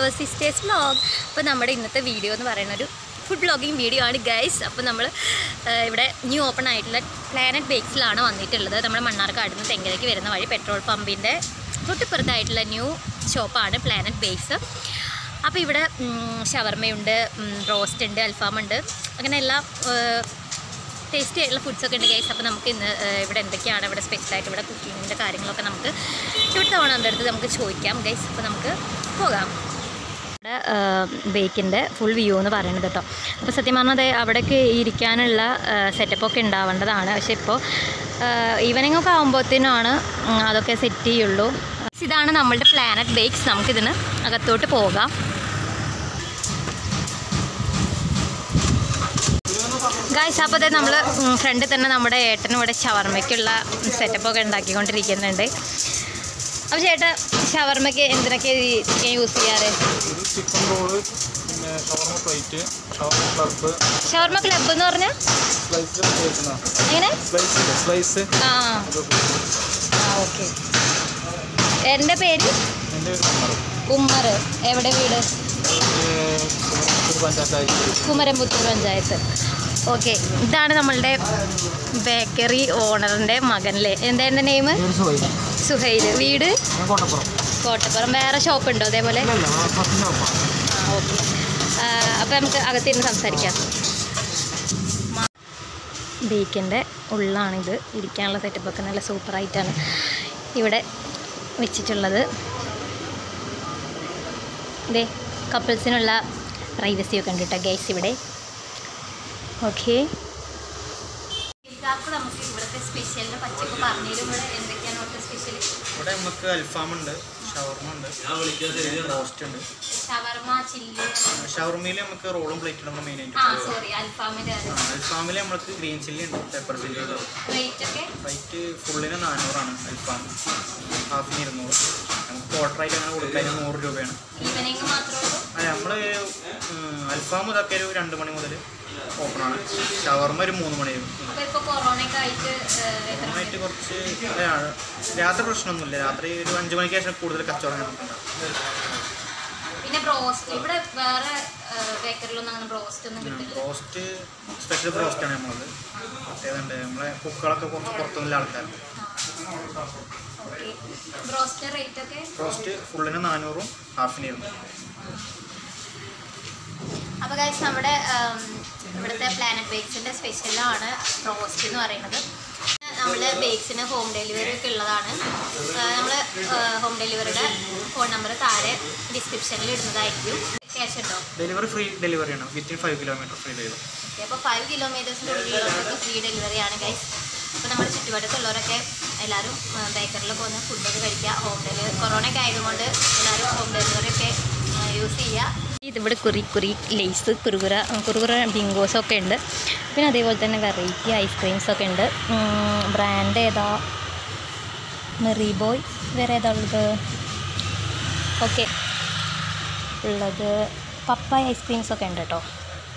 Flower sisters vlog അപ്പോൾ നമ്മുടെ ഇന്നത്തെ വീഡിയോ എന്ന് പറയുന്ന ഒരു ഫുഡ് വ്ളോഗിങ് വീഡിയോ ആണ് ഗൈസ് അപ്പോൾ നമ്മൾ ഇവിടെ ന്യൂ ഓപ്പൺ ആയിട്ടുള്ള പ്ലാനറ്റ് ബേക്സിലാണ് വന്നിട്ടുള്ളത് നമ്മുടെ മണ്ണാർക്കാട് നിന്ന് തെങ്ങിലേക്ക് വരുന്ന വഴി പെട്രോൾ പമ്പിൻ്റെ തൊട്ടിപ്പുറത്തായിട്ടുള്ള ന്യൂ ഷോപ്പാണ് പ്ലാനറ്റ് ബേക്സ് അപ്പോൾ ഇവിടെ ഷവർമയുണ്ട് റോസ്റ്റ് ഉണ്ട് അൽഫാം ഉണ്ട് അങ്ങനെ എല്ലാ ടേസ്റ്റി ആയിട്ടുള്ള ഫുഡ്സൊക്കെ ഉണ്ട് ഗൈസ് അപ്പോൾ നമുക്ക് ഇന്ന് ഏഹ്, ഇവിടെ എന്തൊക്കെയാണ് ഇവിടെ സ്പെഷ്യലായിട്ട് ഇവിടെ കുക്കിങ്ങിൻ്റെ കാര്യങ്ങളൊക്കെ നമുക്ക് ഇവിടുത്തെ ഓണറിൻ്റെ അടുത്ത് നമുക്ക് ചോദിക്കാം ഗൈസ് അപ്പോൾ നമുക്ക് പോകാം ഇവിടെ ബേക്കിൻ്റെ ഫുൾ വ്യൂ എന്ന് പറയുന്നത് കേട്ടോ അപ്പോൾ സത്യം പറഞ്ഞാൽ ദേ അവിടേക്ക് ഇരിക്കാനുള്ള സെറ്റപ്പൊക്കെ ഉണ്ടാവേണ്ടതാണ് പക്ഷേ ഇപ്പോൾ ഈവനിങ് ഒക്കെ ആകുമ്പോഴത്തേനാണ് അതൊക്കെ സെറ്റ് ചെയ്യുള്ളൂ ഇതാണ് നമ്മളുടെ പ്ലാനറ്റ് ബേക്സ് നമുക്കിതിന് അകത്തോട്ട് പോകാം ഗായ്സ് അപ്പോൾ അതെ നമ്മൾ ഫ്രണ്ടിൽ തന്നെ നമ്മുടെ ഏട്ടനും ഇവിടെ ഷവർമ്മയ്ക്കുള്ള സെറ്റപ്പൊക്കെ ഉണ്ടാക്കിക്കൊണ്ടിരിക്കുന്നുണ്ട് അപ്പോൾ ചേട്ടാ ഷവർമ്മയ്ക്ക് എന്തിനൊക്കെ യൂസ് ചെയ്യാറ് ഇത് ചിക്കൻ റോള് പിന്നെ ഷവർമ പ്ലേറ്റ് ഷവർമ ക്ലബ്ബ് ഷവർമ്മ ക്ലബ്ബ് എന്ന് പറഞ്ഞാൽ സ്ലൈസ് കേൾക്കുന്ന എങ്ങനെ സ്ലൈസ് ഇല്ലേ സ്ലൈസ് ആ ആ ഓക്കെ എൻ്റെ പേര് എൻ്റെ ഒരു നമ്പറും ഉമ്മർ എവിടെ വീട് ഒരു പഞ്ചായത്തായിട്ട് കുമരംപുത്തൂർ പഞ്ചായത്ത് ഓക്കെ ഇതാണ് നമ്മളുടെ ബേക്കറി ഓണറിൻ്റെ മകനല്ലേ എന്തായിരുന്നു നെയിം സുഹൈൽ വീട് ഞാൻ കോട്ടപ്പുറം കോട്ടപ്പുറം വേറെ ഷോപ്പ് ഉണ്ടോ അതേപോലെ ഇല്ലല്ല ഫസ്റ്റ് ഷോപ്പാണ് ആ ഓക്കെ അപ്പോൾ നമുക്ക് അകത്തിരുന്ന് സംസാരിക്കാം ബേക്കിൻ്റെ ഉള്ളാണിത് ഇരിക്കാനുള്ള സെറ്റപ്പൊക്കെ നല്ല സൂപ്പറായിട്ടാണ് ഇവിടെ വെച്ചിട്ടുള്ളത് ഇതേ കപ്പിൾസിനുള്ള പ്രൈവസി ഒക്കെ ഉണ്ട് കേട്ടോ ഗൈസ് ഇവിടെ ഓക്കെ നമുക്ക് ഇവിടുത്തെ സ്പെഷ്യലിനെ പച്ചക്ക് പറഞ്ഞാലും ഇവിടെ എന്തൊക്കെയാണ് ഇവിടുത്തെ സ്പെഷ്യൽ ഇവിടെ നമുക്ക് അൽഫാം ഉണ്ട് ഷവർമ ഉണ്ട് റോസ്റ്റ് ഉണ്ട് ഷവർമ ചില്ലി ഷവർമയിൽ നമുക്ക് റോളും പ്ലേറ്റും നമ്മൾ മെയിൻ ആ ആയിട്ട് സോറി അൽഫാമിൻ്റെ അൽഫാമിൽ നമുക്ക് ഗ്രീൻ ചില്ലി ഉണ്ട് പെപ്പർ ചില്ലി ഉണ്ട് റേറ്റ് ഒക്കെ റേറ്റ് ഫുള്ളിന് നാനൂറാണ് അൽഫാം ഹാഫിന് ഇരുന്നൂറ് നമുക്ക് ക്വാർട്ടറായിട്ട് അങ്ങനെ കൊടുക്കാൻ നൂറ് രൂപയാണ് ഈവനിങ് മാത്രമേ ഉള്ളൂ അല്ല നമ്മൾ അൽഫാം ഇതൊക്കെ ഒരു രണ്ട് മണി മുതൽ ഓപ്പണാണ് ഷവർമ ഒരു മൂന്ന് മണി വരും അപ്പോൾ ഇപ്പോൾ കൊറോണയൊക്കെ ആയിട്ട് ഏഹ്, എത്ര ഓപ്പണായിട്ട് കുറച്ച് അല്ല, രാത്രി പ്രശ്നമൊന്നുമില്ല രാത്രി ഒരു അഞ്ച് മണിക്ക് ശേഷം കൂടുതൽ കച്ചവടം നമുക്കുണ്ടാവും പിന്നെ ബ്രോസ്റ്റ് ഇവിടെ വേറെ ബേക്കറിലൊന്നും അങ്ങനെ ബ്രോസ്റ്റ് ഒന്നും കിട്ടില്ല റോസ്റ്റ് സ്പെഷ്യൽ ബ്രോസ്റ്റാണ് നമ്മളത് മറ്റേതുണ്ട് നമ്മളെ കുക്കുകളൊക്കെ കുറച്ച് പുറത്തുനിന്നുള്ള ആൾക്കാരുണ്ട് ഓക്കെ ബ്രോസ്റ്റ് റേറ്റ് ഒക്കെ റോസ്റ്റ് ഫുള്ളിന് നാനൂറും ഹാഫിന് ഇരുന്നൂറും അപ്പോൾ ഗൈസ് നമ്മുടെ ഉം, ഇവിടുത്തെ പ്ലാനറ്റ് ബേക്സിൻ്റെ സ്പെഷ്യലാണ് റോസ്റ്റ് എന്ന് പറയുന്നത് നമ്മൾ ബേക്സിന് ഹോം ഡെലിവറി ഒക്കെ ഉള്ളതാണ് നമ്മൾ ഹോം ഡെലിവറിയുടെ ഫോൺ നമ്പർ താഴെ ഡിസ്ക്രിപ്ഷനിൽ ഇടുന്നതായിരിക്കും ക്യാഷ് ഉണ്ടോ ഡെലിവറി ഫ്രീ ഡെലിവറിയാണ് within five kilometre free delivery okay അപ്പോൾ ഫൈവ് കിലോമീറ്റേഴ്സിൻ്റെ ഉള്ളിലുള്ളവർക്ക് ഫ്രീ ഡെലിവറിയാണ് ഗൈസ് അപ്പോൾ നമ്മുടെ ചുറ്റുവട്ടത്തുള്ളവരൊക്കെ എല്ലാവരും ബേക്കറിൽ പോകുന്ന ഫുഡൊക്കെ കഴിക്കുക ഹോം ഡെലിവറി കൊറോണയൊക്കെ ആയതുകൊണ്ട് എല്ലാവരും ഹോം ഡെലിവറി ഒക്കെ യൂസ് ചെയ്യുക ഇതിവിടെ കുറി കുറി ലേസ് കുറുകുറ കുറുകുറ ബിങ്കോസ് ഒക്കെ ഉണ്ട് പിന്നെ അതേപോലെ തന്നെ വെറൈറ്റി ഐസ്ക്രീംസ് ഒക്കെ ഉണ്ട് ബ്രാൻഡ് ഏതാ മെറി ബോയ് വേറെ ഏതാ ഉള്ളത് ഓക്കെ ഉള്ളത് പപ്പായ ഐസ്ക്രീംസ് ഒക്കെ ഉണ്ട് കേട്ടോ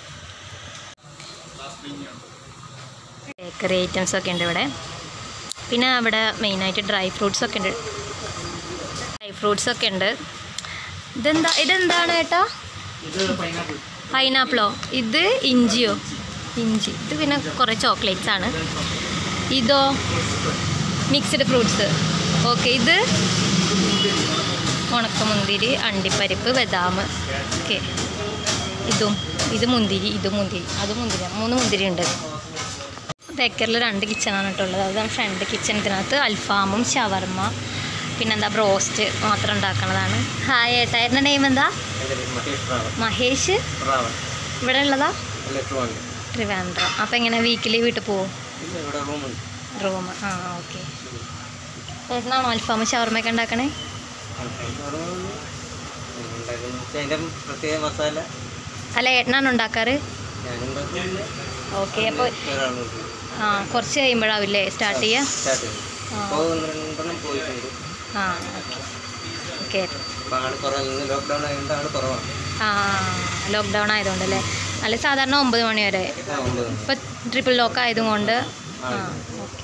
ബേക്കറി ഐറ്റംസ് ഒക്കെ ഉണ്ട് ഇവിടെ പിന്നെ ഇവിടെ മെയിനായിട്ട് ഡ്രൈ ഫ്രൂട്ട്സ് ഒക്കെ ഉണ്ട് ഡ്രൈ ഫ്രൂട്ട്സ് ഒക്കെ ഉണ്ട് ഇതെന്താ ഇതെന്താണ് ഏട്ടാ ഇത് പൈനാപ്പിൾ പൈനാപ്പിളോ ഇത് ഇഞ്ചിയോ ഇഞ്ചി ഇത് പിന്നെ കുറേ ചോക്ലേറ്റ്സ് ആണ് ഇതോ മിക്സ്ഡ് ഫ്രൂട്ട്സ് ഓക്കെ ഇത് ഉണക്കമുന്തിരി അണ്ടിപ്പരിപ്പ് ബദാം ഓക്കെ ഇതും ഇത് മുന്തിരി ഇത് മുന്തിരി അത് മുന്തിരി മൂന്ന് മുന്തിരി ഉണ്ട് ബേക്കറിൽ രണ്ട് കിച്ചണാണ് കേട്ടോ ഉള്ളത് അത് ഫ്രണ്ട് കിച്ചൺ ഇതിനകത്ത് അൽഫാമും ഷവർമ്മ പിന്നെന്താ ബ്രോസ്റ്റ് മാത്രം ഉണ്ടാക്കണതാണ് ഹായ് ഏട്ടാ എൻ്റെ നെയിം എന്താ മഹേഷ് ഇവിടെ ഉള്ളതാ ട്രിവാൻഡ്രം അപ്പം എങ്ങനെ വീക്കിലി വീട്ടിൽ പോവും റൂം ആ ഓക്കെ ഏട്ടനാണോ അൽഫാം ഷവർമ്മയൊക്കെ ഉണ്ടാക്കണേ അതിന്റെ പ്രത്യേക മസാല അല്ല ഏട്ടനാണോ ഉണ്ടാക്കാറ് ഞാനുണ്ടാക്കുന്നില്ല ഓക്കെ അപ്പോൾ ഒരാളുണ്ട് ആ കുറച്ച് കഴിയുമ്പോഴാവില്ലേ സ്റ്റാർട്ട് ചെയ്യുക സ്റ്റാർട്ട് ചെയ്തു ആ. ഇപ്പോൾ ഒന്ന് രണ്ടെണ്ണം പോയിട്ടുണ്ട് ആ ഓക്കെ അപ്പോൾ ആൾ കുറവ് ഇന്ന് ലോക്ക്ഡൗൺ ആയതുകൊണ്ട് ആൾ കുറവാണ് ആ ലോക്ക്ഡൗൺ ആയതുകൊണ്ടല്ലേ അല്ല സാധാരണ ഒമ്പത് മണി വരെ ആ ഒമ്പത് മണി. ഇപ്പം ട്രിപ്പിൾ ലോക്ക് ആയതുകൊണ്ട് ആ ആ. ഓക്കെ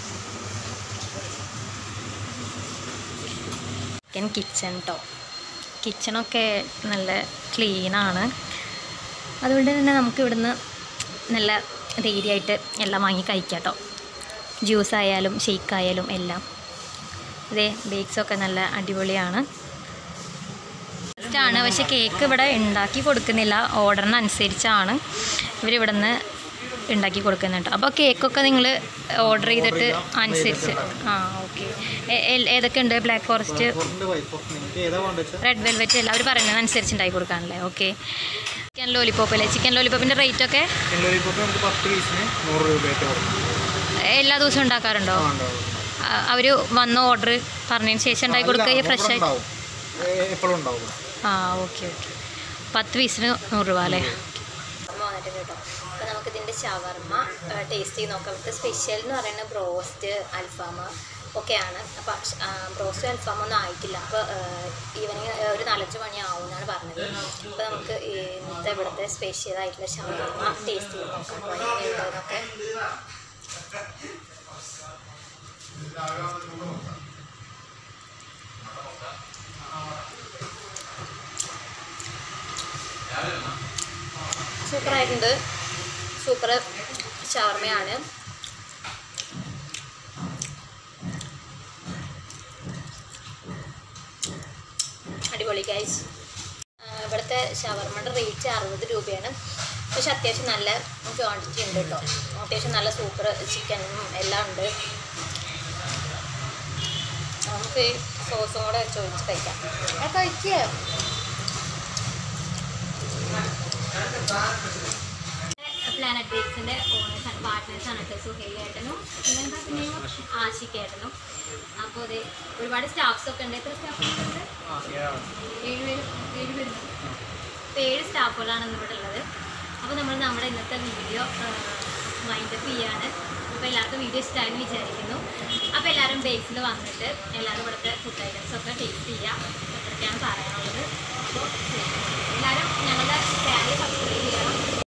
ചിക്കൻ കിച്ചൺ കേട്ടോ കിച്ചണൊക്കെ നല്ല ക്ലീനാണ് അതുകൊണ്ട് തന്നെ നമുക്ക് ഇവിടുന്ന് നല്ല ധൈര്യമായിട്ട് എല്ലാം വാങ്ങി കഴിക്കാം കേട്ടോ ജ്യൂസ് ആയാലും ഷെയ്ക്ക് ആയാലും എല്ലാം ഇതേ ബേക്സൊക്കെ നല്ല അടിപൊളിയാണ് ആണ് പക്ഷേ കേക്ക് ഇവിടെ ഉണ്ടാക്കി കൊടുക്കുന്നില്ല ഓർഡറിനനുസരിച്ചാണ് ഇവരിവിടെ നിന്ന് ഉണ്ടാക്കി കൊടുക്കുന്നുണ്ട് അപ്പോൾ കേക്കൊക്കെ നിങ്ങൾ ഓർഡർ ചെയ്തിട്ട് അനുസരിച്ച് ആ ഓക്കെ ഏതൊക്കെ ഉണ്ട് ബ്ലാക്ക് ഫോറസ്റ്റ് ഫോറിൻ്റെ വൈറ്റ് ഫോറസ്റ്റ് നിങ്ങൾക്ക് ഏതാ വേണ്ടത് വെച്ചാൽ റെഡ് വെൽവെറ്റ് എല്ലാം അവർ പറയുന്നതനുസരിച്ച് ഉണ്ടാക്കി കൊടുക്കാനല്ലേ ഓക്കെ ചിക്കൻ ലോലിപ്പോപ്പ് അല്ലേ ചിക്കൻ ലോലിപ്പോപ്പിൻ്റെ റേറ്റ് ഒക്കെ ലോലിപ്പോപ്പ് നമുക്ക് പത്ത് പീസിന് നൂറ് രൂപയായിട്ട് കൊടുക്കും എല്ലാ ദിവസവും ഉണ്ടാക്കാറുണ്ടോ ആ, ഉണ്ടാവും. അവർ വന്ന ഓർഡർ പറഞ്ഞതിന് ശേഷം ഉണ്ടാക്കി കൊടുക്കുക അല്ല, ഫ്രഷ് ഇവിടെ ആയി ഉണ്ടാവും എപ്പോഴും ഉണ്ടാവും ആ ഓക്കെ ഓക്കെ പത്ത് പീസിന് നൂറ് രൂപ അല്ലേ വന്നിട്ടുണ്ട് കേട്ടോ അപ്പോൾ നമുക്ക് ഇതിൻ്റെ ഷവർമ്മ ടേസ്റ്റ് ചെയ്ത് നോക്കാം ഇവിടുത്തെ സ്പെഷ്യൽ എന്ന് പറയുന്നത് ബ്രോസ്റ്റ് അൽഫാം ഒക്കെയാണ് അപ്പോൾ ബ്രോസ്റ്റ് അൽഫാം ഒന്നും ആയിട്ടില്ല അപ്പോൾ ഈവനിങ് ഒരു നാലഞ്ച് മണി ആവും എന്നാണ് പറഞ്ഞത് അപ്പോൾ നമുക്ക് ഈ ഇന്നത്തെ ഇവിടുത്തെ സ്പെഷ്യൽ ആയിട്ടുള്ള ഷവർമ്മ ടേസ്റ്റ് ചെയ്ത് നോക്കാം അപ്പോൾ എങ്ങനെയുണ്ടെന്നൊക്കെ സൂപ്പറായിട്ടുണ്ട് സൂപ്പർ ഷവർമയാണ് അടിപൊളി ഗൈസ് ഇവിടുത്തെ ഷവർമയുടെ റേറ്റ് അറുപത് രൂപയാണ് പക്ഷെ അത്യാവശ്യം നല്ല ക്വാണ്ടിറ്റി ഉണ്ട് കേട്ടോ അത്യാവശ്യം നല്ല സൂപ്പർ ചിക്കനും എല്ലാം ഉണ്ട് നമുക്ക് ഈ സോസും കൂടെ ചോദിച്ച് കഴിക്കാം ആ കഴിക്കുക പ്ലാനറ്റ് ബേക്സിന്റെ ഓണേഴ്സ് ആണ് പാർട്ട്നേഴ്സ് ആണ് കേട്ടോ സുഹേലേട്ടനും പിന്നെന്താ പിന്നെ ആഷിക്കേട്ടനും അപ്പോൾ അതെ ഒരുപാട് സ്റ്റാഫ്സ് ഒക്കെ ഉണ്ട് എത്ര സ്റ്റാഫ് ഉണ്ട് ആ ഏഴാണ് ഏഴ് പേര് ഏഴ് പേര് അപ്പോൾ ഏഴ് സ്റ്റാഫുകളാണ് ഇന്ന് ഇവിടെ ഉള്ളത് അപ്പോൾ നമ്മൾ നമ്മുടെ ഇന്നത്തെ വീഡിയോ വൈൻഡപ്പ് ചെയ്യാണ് അപ്പോൾ എല്ലാവർക്കും വീഡിയോ ഇഷ്ടമായെന്ന് വിചാരിക്കുന്നു അപ്പോൾ എല്ലാവരും ബേസിൽ വന്നിട്ട് എല്ലാവരും ഇവിടുത്തെ ഫുഡ് ഐറ്റംസ്